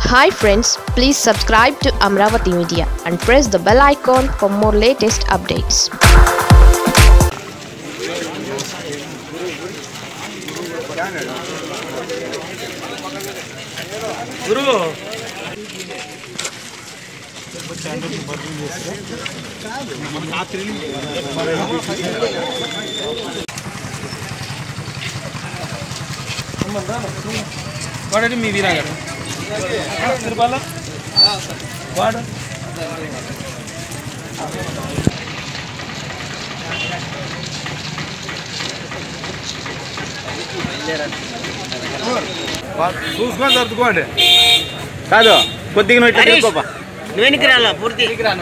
Hi friends please subscribe to Amaravati media and press the bell icon for more latest updates వాడండి మీ వీరా గారు తిరుపాల వాడు చూసుకొని సర్దుకోండి కాదు కొద్దిగా నువ్వు ఇట్లా తిరుక్కోపా. వెనక్కి రాలా పూర్తి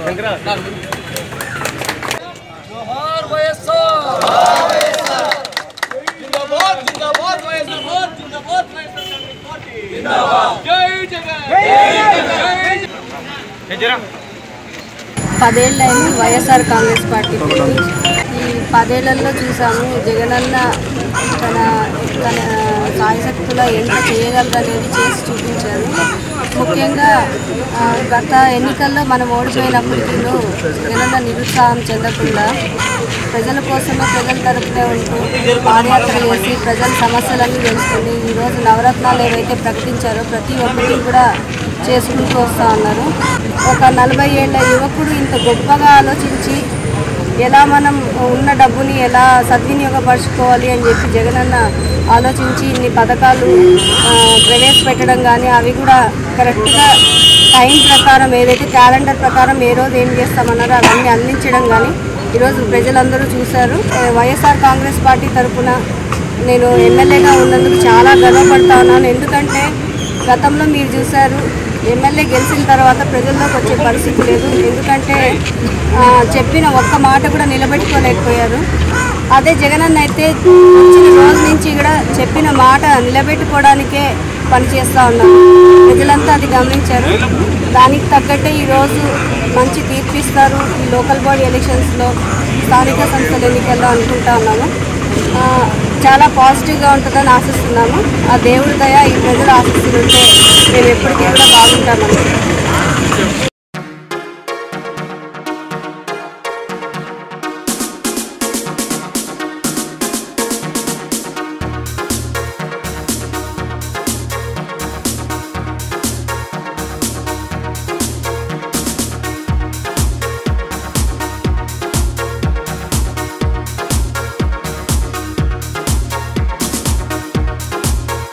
పదేళ్ళైంది వైఎస్ఆర్ కాంగ్రెస్ పార్టీ పెట్టి ఈ పదేళ్లలో చూసాము జగనన్న తన తన సాయశక్తుల ఎంత చేయగలరనేది చేసి చూపించారు ముఖ్యంగా ఆ, గత ఎన్నికల్లో మనం ఓడిపోయినప్పటికీ జగనన్న నిరుత్సాహం చెందకుండా ప్రజల కోసమే ప్రజల తరపునే ఉంటూ పాదయాత్ర చేసి ప్రజల సమస్యలన్నీ తెలుసుకుని ఈరోజు నవరత్నాలు ఏవైతే ప్రకటించారో ప్రతి ఒక్కటి కూడా చేసుకుంటూ వస్తూ ఉన్నారు ఒక నలభై ఏళ్ళ యువకుడు ఇంత గొప్పగా ఆలోచించి ఎలా మనం ఉన్న డబ్బుని ఎలా సద్వినియోగపరచుకోవాలి అని చెప్పి జగనన్న ఆలోచించి ఇన్ని పథకాలు ఆ, ప్రవేశపెట్టడం కానీ అవి కూడా కరెక్ట్గా టైం ప్రకారం ఏదైతే క్యాలెండర్ ప్రకారం ఏ రోజు ఏం చేస్తామన్నారో అవన్నీ అందించడం కానీ ఈరోజు ప్రజలందరూ చూశారు ఆ, వైఎస్ఆర్ కాంగ్రెస్ పార్టీ తరఫున నేను ఎమ్మెల్యేగా ఉన్నందుకు చాలా గర్వపడతా ఉన్నాను ఎందుకంటే గతంలో మీరు చూశారు ఎమ్మెల్యే గెలిచిన తర్వాత ప్రజల్లోకి వచ్చే పరిస్థితి లేదు ఎందుకంటే ఆ, చెప్పిన ఒక్క మాట కూడా నిలబెట్టుకోలేకపోయారు అదే జగనన్న అయితే వచ్చిన రోజు నుంచి కూడా చెప్పిన మాట నిలబెట్టుకోవడానికే పనిచేస్తూ ఉన్నారు ప్రజలంతా అది గమనించారు దానికి తగ్గట్టే ఈరోజు మంచి తీర్పిస్తారు ఈ లోకల్ బాడీ ఎలక్షన్స్లో స్థానిక సంస్థల ఎన్నికల్లో అనుకుంటా ఉన్నాము ఆ, చాలా పాజిటివ్గా ఉంటుందని ఆశిస్తున్నాము ఆ దేవుడి దయ ఈ ప్రజల ఆశిస్తులుంటే మేము ఎప్పటికీ కూడా బాగుంటామని